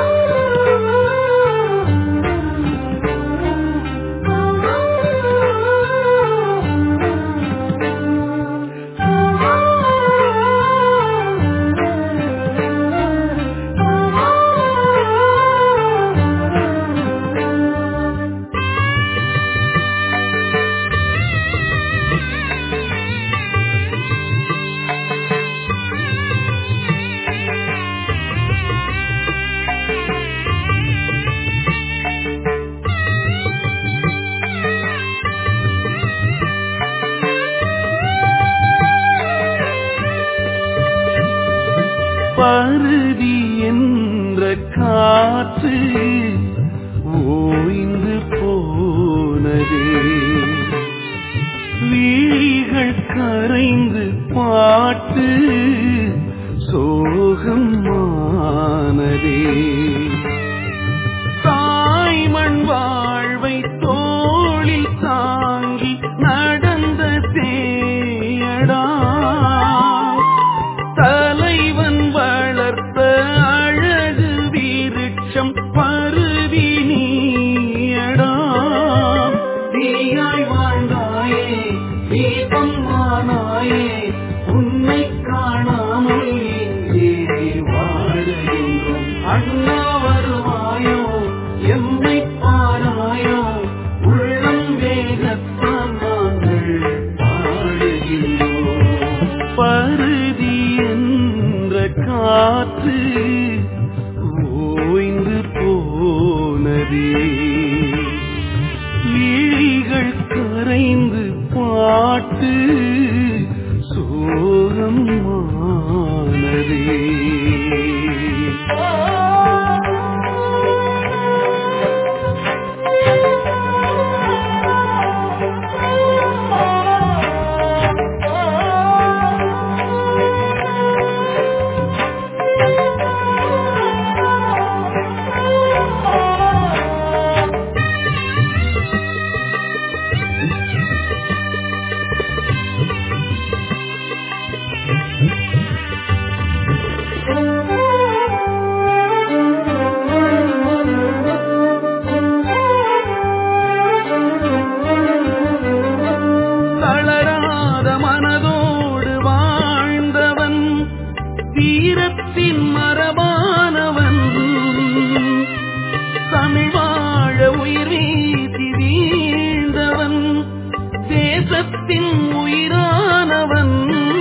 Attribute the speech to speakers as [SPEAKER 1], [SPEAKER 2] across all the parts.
[SPEAKER 1] பருதி என்ற காற்று ஓய்ந்து போனதே விழிகள் கரைந்து பாட்டு சோகம் மானதே தாய்மண் வாழ்வை தோளில் தாங்கி நடந்த தேயடா தலைவன் வளர்த்த அழகு விருட்சம் பருவி நீயடா தீயாய் வாழ்ந்தாயே தீபம் ஆனாயே உன்னை காணாமல் இங்கே வாழுகின்றோம் அண்ணா வருவாயோ எம்மை பாராயோ உள்ளம் வேகத்தான் நாங்கள் பாடுகின்றோம் பருதி என்ற காற்று ஓய்ந்து போனதே விழிகள் கரைந்து பாட்டு சோகம் மானதே தளராத மனதோடு வாழ்ந்தவன் வீரத்தின் மரபானவன் தமிழ் வாழ உயிர் வீசி வீழ்ந்தவன் தேசத்தின் உயிரானவன்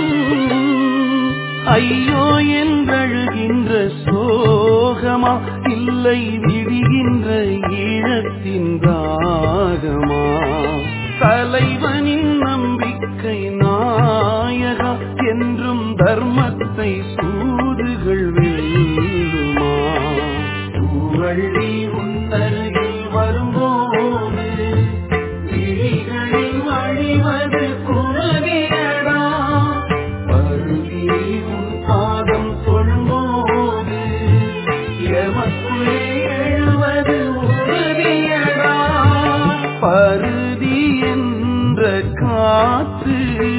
[SPEAKER 1] ஐயோ என்றழுகின்ற சோகமா இல்லை விடுகின்ற ஈழத்தின் தாகமா தலைவனின் நம்பிக்கை நாயகா என்றும் தர்மத்தை சூதுகள் வெல்லுமா தூவள்ளி உன்னருகில் வரும்போது விழிகளில் வழிவது குமரியடா பருதி உன் பாதம் சொல்லும்போது எமக்குள்ளே எழுவது உறுதியடா பருதி என்ற காற்று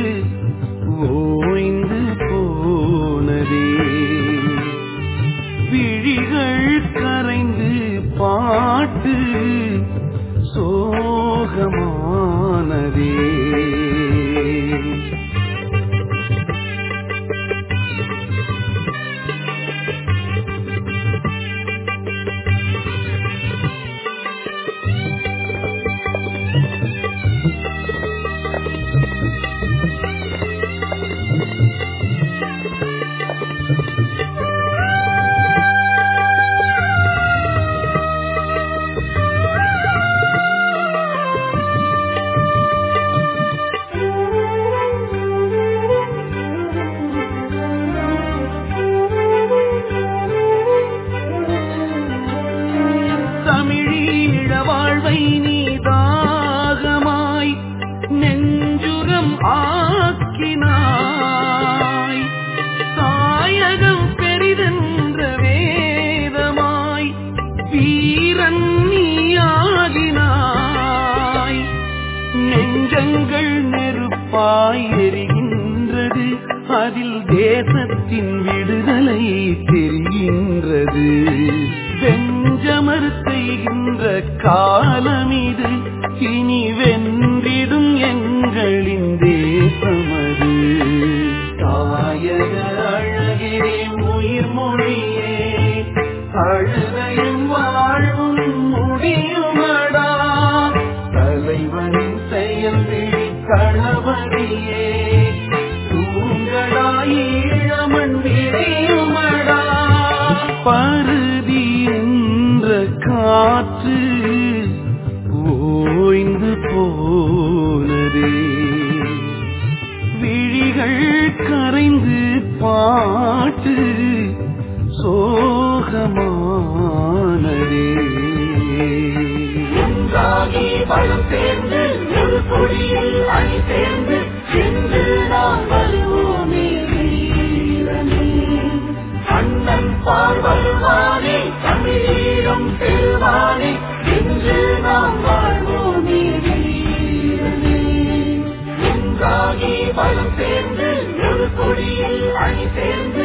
[SPEAKER 1] ஓய்ந்து போனதே விழிகள் கரைந்து பாட்டு சோகமானதே தமிழீழ வாழ்வை நீ தாகமாய் நெஞ்சுரம் ஆக்கினாய் தாயகம் பெரிதென்ற வேதமாய் வீரன் நீயாகினாய் நெஞ்சங்கள் நெருப்பாய் எரிகின்றது அதில் தேசத்தின் விடுதலை தெரிகின்றது வெண் கருத்தைகின்ற காலம் இது இனி வென்றிடும் எங்களின் தேசமது தாயக அழகே உயிர் மொழியே அழுதையும் வாழ்வும் முடியுமடா தலைவனின் செயல் விழி களவரியே தூங்கடா ஈழமண் விரியுமடா பருதி என்ற காற்று ஓய்ந்து போனதே விழிகள் கரைந்து பாட்டு சோகமானதே
[SPEAKER 2] ஒன்றாகி பலம் சேர்ந்து ஒரு கொடியில் அணி சேர்ந்து என்று நாம் வருவோமே வீரனே அண்ணன் பார் வருவானே தமிழீழம் பெறுவானே என்று நாம் வாழ்வோமே வீரனே ஒன்றாகி பலம் சேர்ந்து ஒரு கொடியில் அணி சேர்ந்து